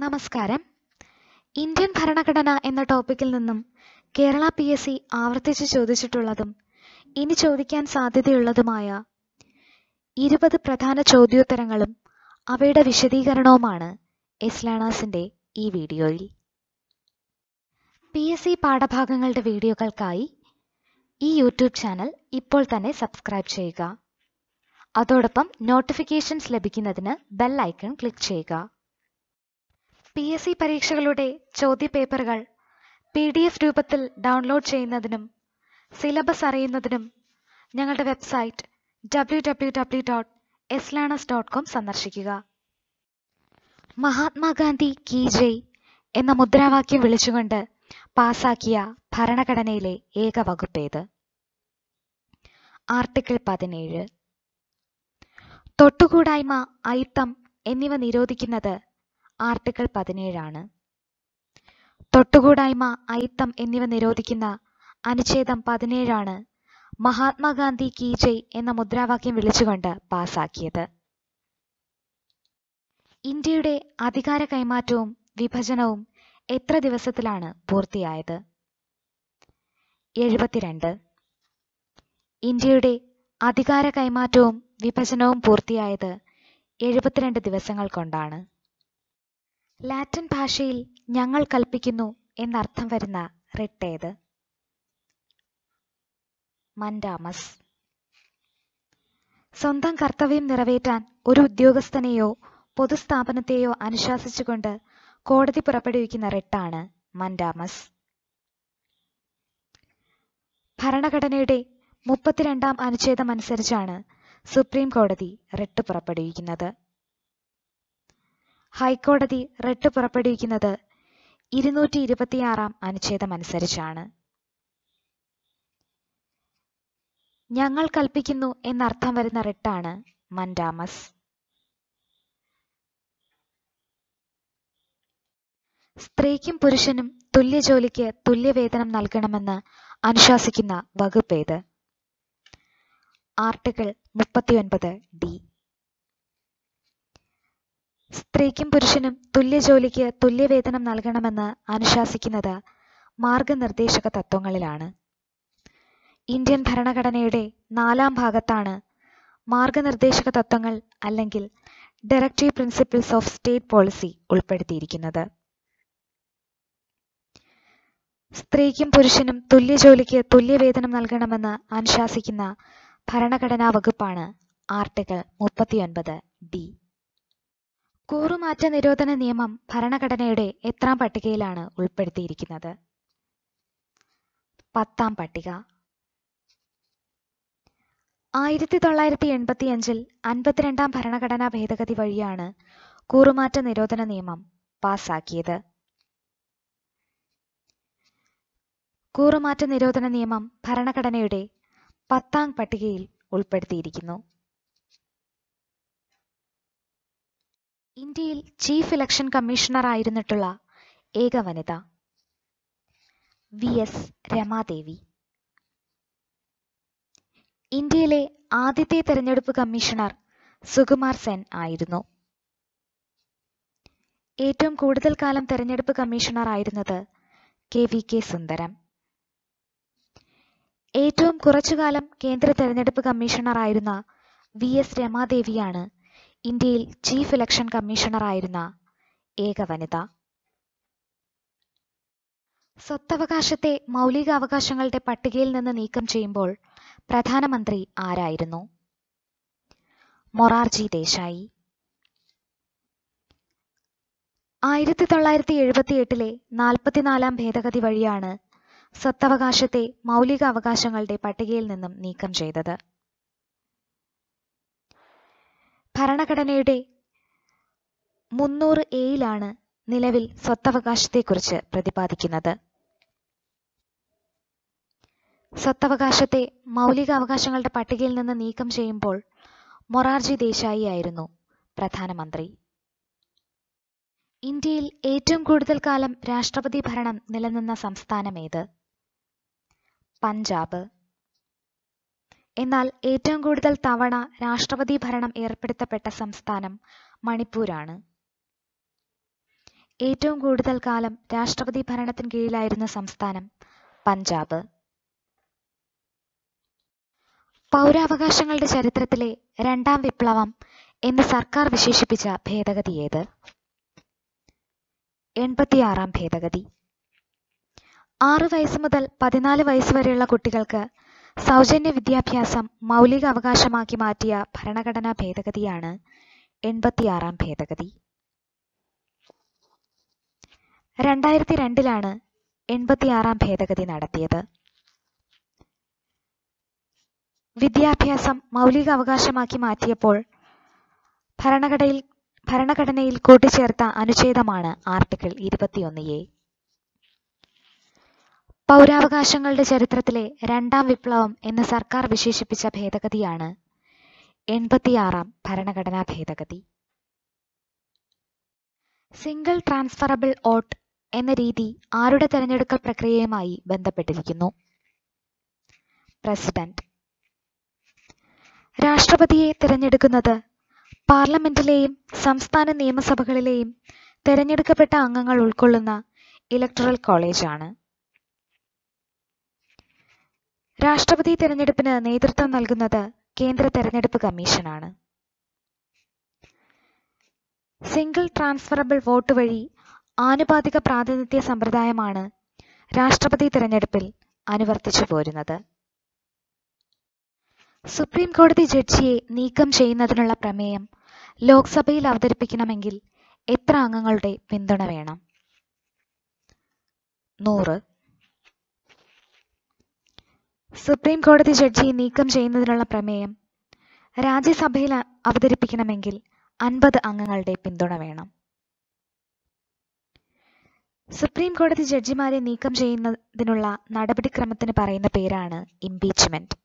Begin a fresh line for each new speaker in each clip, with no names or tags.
നമസ്കാരം ഇന്ത്യൻ ഭരണഘടന എന്ന ടോപ്പിക്കിൽ നിന്നും കേരള പി എസ് സി ആവർത്തിച്ച് ചോദിച്ചിട്ടുള്ളതും ഇനി ചോദിക്കാൻ സാധ്യതയുള്ളതുമായ ഇരുപത് പ്രധാന ചോദ്യോത്തരങ്ങളും അവയുടെ വിശദീകരണവുമാണ് എസ് ലേണേഴ്സിന്റെ ഈ വീഡിയോയിൽ പി എസ് സി പാഠഭാഗങ്ങളുടെ വീഡിയോകൾക്കായി ഈ യൂട്യൂബ് ചാനൽ ഇപ്പോൾ തന്നെ സബ്സ്ക്രൈബ് ചെയ്യുക അതോടൊപ്പം നോട്ടിഫിക്കേഷൻസ് ലഭിക്കുന്നതിന് ബെൽ ഐക്കൺ ക്ലിക്ക് ചെയ്യുക പി എസ് സി പരീക്ഷകളുടെ ചോദ്യപേപ്പറുകൾ പി ഡി എഫ് രൂപത്തിൽ ഡൗൺലോഡ് ചെയ്യുന്നതിനും സിലബസ് അറിയുന്നതിനും ഞങ്ങളുടെ website W W W dot S learners dot com സന്ദർശിക്കുക മഹാത്മാഗാന്ധി കി ജയ് എന്ന മുദ്രാവാക്യം വിളിച്ചുകൊണ്ട് പാസാക്കിയ ഭരണഘടനയിലെ ഏക വകുപ്പേത് ആർട്ടിക്കിൾ പതിനേഴ് തൊട്ടുകൂടായ്മ അയിത്തം എന്നിവ നിരോധിക്കുന്നത് ആർട്ടിക്കിൾ പതിനേഴാണ് തൊട്ടുകൂടായ്മ അയിത്തം എന്നിവ നിരോധിക്കുന്ന അനുച്ഛേദം പതിനേഴാണ് മഹാത്മാഗാന്ധി കി ജയ് എന്ന മുദ്രാവാക്യം വിളിച്ചുകൊണ്ട് പാസാക്കിയത് ഇന്ത്യയുടെ അധികാര കൈമാറ്റവും വിഭജനവും എത്ര ദിവസത്തിലാണ് പൂർത്തിയായത് എഴുപത്തിരണ്ട് ഇന്ത്യയുടെ അധികാര കൈമാറ്റവും വിഭജനവും പൂർത്തിയായത് എഴുപത്തിരണ്ട് ദിവസങ്ങൾ കൊണ്ടാണ് ലാറ്റിൻ ഭാഷയിൽ ഞങ്ങൾ കൽപ്പിക്കുന്നു എന്നർത്ഥം വരുന്ന റിട്ടേത് മൻഡാമസ് സ്വന്തം കർത്തവ്യം നിറവേറ്റാൻ ഒരു ഉദ്യോഗസ്ഥനെയോ പൊതുസ്ഥാപനത്തെയോ അനുശാസിച്ചുകൊണ്ട് കോടതി പുറപ്പെടുവിക്കുന്ന റിട്ടാണ് മൻഡാമസ് ഭരണഘടനയുടെ മുപ്പത്തിരണ്ടാം അനുച്ഛേദം അനുസരിച്ചാണ് സുപ്രീം കോടതി റിട്ട് പുറപ്പെടുവിക്കുന്നത് ഹൈക്കോടതി റിട്ട് പുറപ്പെടുവിക്കുന്നത് ഇരുന്നൂറ്റി ഇരുപത്തിയാറാം അനുച്ഛേദം അനുസരിച്ചാണ് ഞങ്ങൾ കൽപ്പിക്കുന്നു എന്നർത്ഥം വരുന്ന റിട്ടാണ് മൻഡാമസ് സ്ത്രീക്കും പുരുഷനും തുല്യ ജോലിക്ക് തുല്യവേതനം നൽകണമെന്ന് അനുശാസിക്കുന്ന വകുപ്പേത് ആർട്ടിക്കിൾ മുപ്പത്തിയൊൻപത് ഡി സ്ത്രീക്കും പുരുഷനും തുല്യ ജോലിക്ക് തുല്യവേതനം നൽകണമെന്ന് അനുശാസിക്കുന്നത് മാർഗനിർദ്ദേശക തത്വങ്ങളിലാണ് ഇന്ത്യൻ ഭരണഘടനയുടെ നാലാം ഭാഗത്താണ് മാർഗനിർദ്ദേശക തത്വങ്ങൾ അല്ലെങ്കിൽ directive principles of state policy ഉൾപ്പെടുത്തിയിരിക്കുന്നത് സ്ത്രീക്കും പുരുഷനും തുല്യ ജോലിക്ക് തുല്യവേതനം നൽകണമെന്ന് അനുശാസിക്കുന്ന ഭരണഘടനാ വകുപ്പാണ് ആർട്ടിക്കിൾ മുപ്പത്തിയൊൻപത് ഡി കൂറുമാറ്റ നിരോധന നിയമം ഭരണഘടനയുടെ എത്രാം പട്ടികയിലാണ് ഉൾപ്പെടുത്തിയിരിക്കുന്നത് പത്താം പട്ടിക ആയിരത്തി തൊള്ളായിരത്തി എൺപത്തിയഞ്ചിൽ അൻപത്തിരണ്ടാം ഭരണഘടനാ ഭേദഗതി വഴിയാണ് കൂറുമാറ്റ നിരോധന നിയമം പാസാക്കിയത് കൂറുമാറ്റ നിരോധന നിയമം ഭരണഘടനയുടെ പത്താം പട്ടികയിൽ ഉൾപ്പെടുത്തിയിരിക്കുന്നു ഇന്ത്യയിൽ ചീഫ് ഇലക്ഷൻ കമ്മീഷണർ ആയിരുന്നിട്ടുള്ള ഏക വനിത വി എസ് രമാദേവി ഇന്ത്യയിലെ ആദ്യത്തെ തെരഞ്ഞെടുപ്പ് കമ്മീഷണർ സുകുമാർ സെൻ ആയിരുന്നു ഏറ്റവും കൂടുതൽ കാലം തെരഞ്ഞെടുപ്പ് കമ്മീഷണർ ആയിരുന്നത് കെ വി കെ സുന്ദരം ഏറ്റവും കുറച്ചുകാലം കേന്ദ്ര തെരഞ്ഞെടുപ്പ് കമ്മീഷണർ ആയിരുന്ന വി എസ് രമാദേവിയാണ് ഇന്ത്യയിൽ ചീഫ് ഇലക്ഷൻ കമ്മീഷണർ ആയിരുന്ന ഏക വനിത സ്വത്തവകാശത്തെ മൗലികാവകാശങ്ങളുടെ പട്ടികയിൽ നിന്ന് നീക്കം ചെയ്യുമ്പോൾ പ്രധാനമന്ത്രി ആരായിരുന്നു മൊറാർജി ദേശായി ആയിരത്തി തൊള്ളായിരത്തി എഴുപത്തി എട്ടിലെ നാൽപ്പത്തിനാലാം ഭേദഗതി വഴിയാണ് സ്വത്തവകാശത്തെ മൗലിക അവകാശങ്ങളുടെ പട്ടികയിൽ നിന്നും നീക്കം ചെയ്തത് ഭരണഘടനയുടെ മുന്നൂറ് എയിലാണ് നിലവിൽ സ്വത്തവകാശത്തെക്കുറിച്ച് പ്രതിപാദിക്കുന്നത് സ്വത്തവകാശത്തെ മൗലിക അവകാശങ്ങളുടെ പട്ടികയിൽ നിന്ന് നീക്കം ചെയ്യുമ്പോൾ മൊറാർജി ദേശായി ആയിരുന്നു പ്രധാനമന്ത്രി ഇന്ത്യയിൽ ഏറ്റവും കൂടുതൽ കാലം രാഷ്ട്രപതി ഭരണം നിലനിന്ന സംസ്ഥാനം ഏത് പഞ്ചാബ് എന്നാൽ ഏറ്റവും കൂടുതൽ തവണ രാഷ്ട്രപതി ഭരണം ഏർപ്പെടുത്തപ്പെട്ട സംസ്ഥാനം മണിപ്പൂരാണ് ഏറ്റവും കൂടുതൽ കാലം രാഷ്ട്രപതി ഭരണത്തിന് കീഴിലായിരുന്ന സംസ്ഥാനം പഞ്ചാബ് പൗരാവകാശങ്ങളുടെ ചരിത്രത്തിലെ രണ്ടാം വിപ്ലവം എന്ന് സർക്കാർ വിശേഷിപ്പിച്ച ഭേദഗതി ഏത് എൺപത്തിയാറാം ഭേദഗതി ആറ് വയസ്സ് മുതൽ പതിനാല് വയസ്സ് വരെയുള്ള കുട്ടികൾക്ക് സൗജന്യ വിദ്യാഭ്യാസം മൗലിക അവകാശമാക്കി മാറ്റിയ ഭരണഘടനാ ഭേദഗതിയാണ് എൺപത്തിയാറാം ഭേദഗതി രണ്ടായിരത്തി രണ്ടിലാണ് എൺപത്തിയാറാം ഭേദഗതി നടത്തിയത് വിദ്യാഭ്യാസം മൗലിക അവകാശമാക്കി മാറ്റിയപ്പോൾ ഭരണഘടനയിൽ ഭരണഘടനയിൽ കൂട്ടിച്ചേർത്ത അനുച്ഛേദമാണ് ആർട്ടിക്കിൾ ഇരുപത്തിയൊന്ന് എ പൗരാവകാശങ്ങളുടെ ചരിത്രത്തിലെ രണ്ടാം വിപ്ലവം എന്ന് സർക്കാർ വിശേഷിപ്പിച്ച ഭേദഗതിയാണ് എൺപത്തിയാറാം ഭരണഘടനാ ഭേദഗതി സിംഗിൾ ട്രാൻസ്ഫറബിൾ വോട്ട് എന്ന രീതി ആരുടെ തെരഞ്ഞെടുക്കൽ പ്രക്രിയയുമായി ബന്ധപ്പെട്ടിരിക്കുന്നു പ്രസിഡന്റ് രാഷ്ട്രപതിയെ തിരഞ്ഞെടുക്കുന്നത് പാർലമെന്റിലെയും സംസ്ഥാന നിയമസഭകളിലെയും തിരഞ്ഞെടുക്കപ്പെട്ട അംഗങ്ങൾ ഉൾക്കൊള്ളുന്ന ഇലക്ടറൽ കോളേജാണ് രാഷ്ട്രപതി തിരഞ്ഞെടുപ്പിന് നേതൃത്വം നൽകുന്നത് കേന്ദ്ര തെരഞ്ഞെടുപ്പ് കമ്മീഷനാണ് സിംഗിൾ ട്രാൻസ്ഫറബിൾ വോട്ട് വഴി ആനുപാതിക പ്രാതിനിധ്യ സമ്പ്രദായമാണ് രാഷ്ട്രപതി തിരഞ്ഞെടുപ്പിൽ അനുവർത്തിച്ചു പോരുന്നത് സുപ്രീം കോടതി ജഡ്ജിയെ നീക്കം ചെയ്യുന്നതിനുള്ള പ്രമേയം ലോക്സഭയിൽ അവതരിപ്പിക്കണമെങ്കിൽ എത്ര അംഗങ്ങളുടെ പിന്തുണ വേണം നൂറ് സുപ്രീം കോടതി ജഡ്ജിയെ നീക്കം ചെയ്യുന്നതിനുള്ള പ്രമേയം രാജ്യസഭയിൽ അ- അവതരിപ്പിക്കണമെങ്കിൽ അൻപത് അംഗങ്ങളുടെ പിന്തുണ വേണം സുപ്രീം കോടതി ജഡ്ജിമാരെ നീക്കം ചെയ്യുന്നതിനുള്ള നടപടിക്രമത്തിന് പറയുന്ന പേരാണ് ഇംപീച്ച്മെന്റ്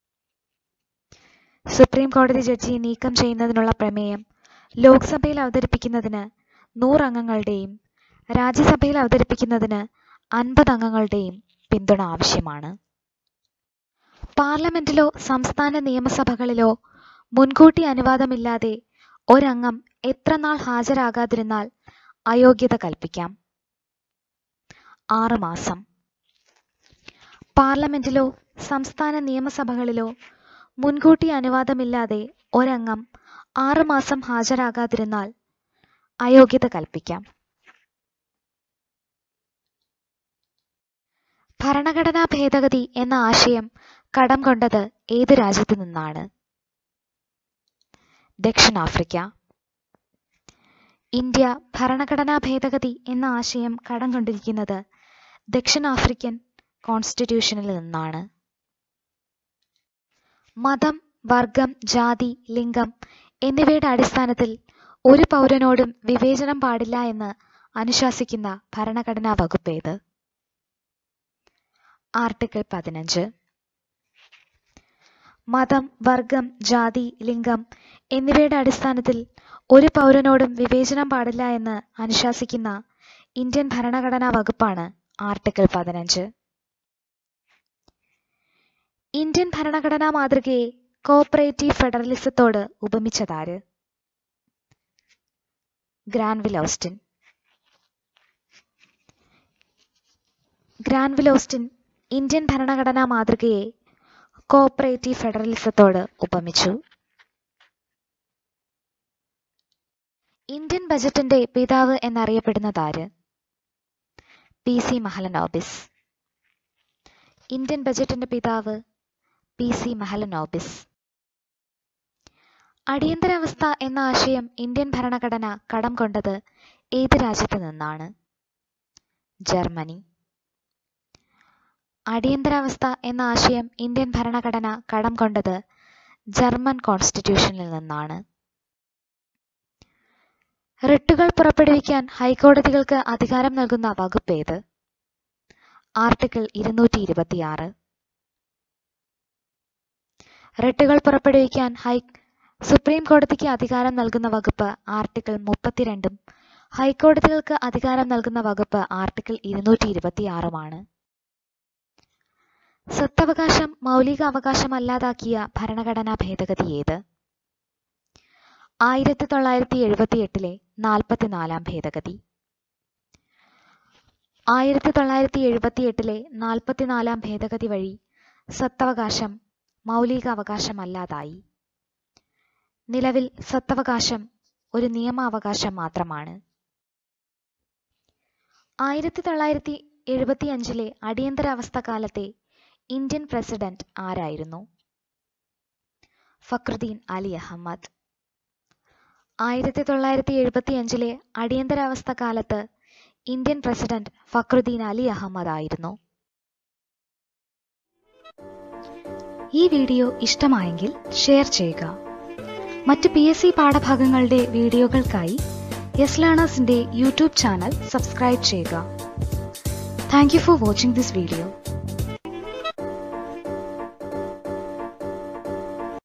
സുപ്രീം കോടതി ജഡ്ജിയെ നീക്കം ചെയ്യുന്നതിനുള്ള പ്രമേയം ലോക്സഭയിൽ അവതരിപ്പിക്കുന്നതിന് നൂറ് അംഗങ്ങളുടെയും രാജ്യസഭയിൽ അവതരിപ്പിക്കുന്നതിന് അൻപത് അംഗങ്ങളുടെയും പിന്തുണ ആവശ്യമാണ് പാർലമെന്റിലോ സംസ്ഥാന നിയമസഭകളിലോ മുൻകൂട്ടി അനുവാദമില്ലാതെ ഒരംഗം എത്ര നാൾ ഹാജരാകാതിരുന്നാൽ അയോഗ്യത കൽപ്പിക്കാം ആറ് മാസം പാർലമെന്റിലോ സംസ്ഥാന നിയമസഭകളിലോ മുൻകൂട്ടി അനുവാദമില്ലാതെ ഒരംഗം ആറ് മാസം ഹാജരാകാതിരുന്നാൽ അയോഗ്യത കൽപ്പിക്കാം ഭരണഘടനാ ഭേദഗതി എന്ന ആശയം കടം കൊണ്ടത് ഏത് രാജ്യത്തു നിന്നാണ് ദക്ഷിണാഫ്രിക്ക ഇന്ത്യ ഭരണഘടനാ ഭേദഗതി എന്ന ആശയം കടം കൊണ്ടിരിക്കുന്നത് ദക്ഷിണാഫ്രിക്കൻ കോൺസ്റ്റിറ്റ്യൂഷനിൽ നിന്നാണ് മതം വർഗം ജാതി ലിംഗം എന്നിവയുടെ അടിസ്ഥാനത്തിൽ ഒരു പൗരനോടും വിവേചനം പാടില്ല എന്ന് അനുശാസിക്കുന്ന ഭരണഘടനാ വകുപ്പ് ഏത് ആർട്ടിക്കിൾ പതിനഞ്ച് മതം വർഗം ജാതി ലിംഗം എന്നിവയുടെ അടിസ്ഥാനത്തിൽ ഒരു പൗരനോടും വിവേചനം പാടില്ല എന്ന് അനുശാസിക്കുന്ന ഇന്ത്യൻ ഭരണഘടനാ വകുപ്പാണ് ആർട്ടിക്കിൾ പതിനഞ്ച് ഇന്ത്യൻ ഭരണഘടനാ മാതൃകയെ കോപ്പറേറ്റീവ് ഫെഡറലിസത്തോട് ഉപമിച്ചതാര് Granville Austin Granville Austin Indian ഭരണഘടനാ മാതൃകയെ കോപ്പറേറ്റീവ് ഫെഡറലിസത്തോട് ഉപമിച്ചു ഇന്ത്യൻ ബജറ്റിന്റെ പിതാവ് എന്നറിയപ്പെടുന്നതാര് പി സി മഹലനോബിസ് ഇന്ത്യൻ ബജറ്റിന്റെ പിതാവ് പി സി മഹലനോബിസ് അടിയന്തരാവസ്ഥ എന്ന ആശയം ഇന്ത്യൻ ഭരണഘടന കടം കൊണ്ടത് ഏത് രാജ്യത്ത് നിന്നാണ് ജർമ്മനി അടിയന്തരാവസ്ഥ എന്ന ആശയം ഇന്ത്യൻ ഭരണഘടന കടം കൊണ്ടത് ജർമ്മൻ കോൺസ്റ്റിറ്റ്യൂഷനിൽ നിന്നാണ് റിട്ടുകൾ പുറപ്പെടുവിക്കാൻ ഹൈക്കോടതികൾക്ക് അധികാരം നൽകുന്ന വകുപ്പ് ഏത് ആർട്ടിക്കിൾ ഇരുന്നൂറ്റി ഇരുപത്തിയാറ് റിട്ടുകൾ പുറപ്പെടുവിക്കാൻ ഹൈ സുപ്രീം കോടതിക്ക് അധികാരം നൽകുന്ന വകുപ്പ് ആർട്ടിക്കിൾ മുപ്പത്തിരണ്ടും ഹൈക്കോടതികൾക്ക് അധികാരം നൽകുന്ന വകുപ്പ് ആർട്ടിക്കിൾ ഇരുന്നൂറ്റി ഇരുപത്തിയാറുമാണ് സ്വത്തവകാശം മൗലിക അവകാശമല്ലാതാക്കിയ ഭരണഘടനാ ഭേദഗതി ഏത് ആയിരത്തി തൊള്ളായിരത്തി എഴുപത്തി എട്ടിലെ നാൽപ്പത്തിനാലാം ഭേദഗതി ആയിരത്തി തൊള്ളായിരത്തി എഴുപത്തി എട്ടിലെ നാൽപ്പത്തിനാലാം ഭേദഗതി വഴി സത്തവകാശം മൗലിക അവകാശമല്ലാതായി നിലവിൽ സത്തവകാശം ഒരു നിയമാവകാശം മാത്രമാണ് ആയിരത്തി തൊള്ളായിരത്തി എഴുപത്തി അഞ്ചിലെ അടിയന്തരാവസ്ഥ കാലത്തെ ഇന്ത്യൻ പ്രസിഡന്റ് ആരായിരുന്നു ഫക്രുദ്ദീൻ അലി അഹമ്മദ് ആയിരത്തി തൊള്ളായിരത്തി എഴുപത്തി അഞ്ചിലെ അടിയന്തരാവസ്ഥ കാലത്ത് ഇന്ത്യൻ പ്രസിഡന്റ് ഫക്രുദ്ദീൻ അലി അഹമ്മദ് ആയിരുന്നു ഈ വീഡിയോ ഇഷ്ടമായെങ്കിൽ ഷെയർ ചെയ്യുക മറ്റ് പി എസ് സി പാഠഭാഗങ്ങളുടെ വീഡിയോകൾക്കായി യെസ് ലേണേഴ്സിന്റെ യൂട്യൂബ് ചാനൽ സബ്സ്ക്രൈബ് ചെയ്യുക thank you for watching this video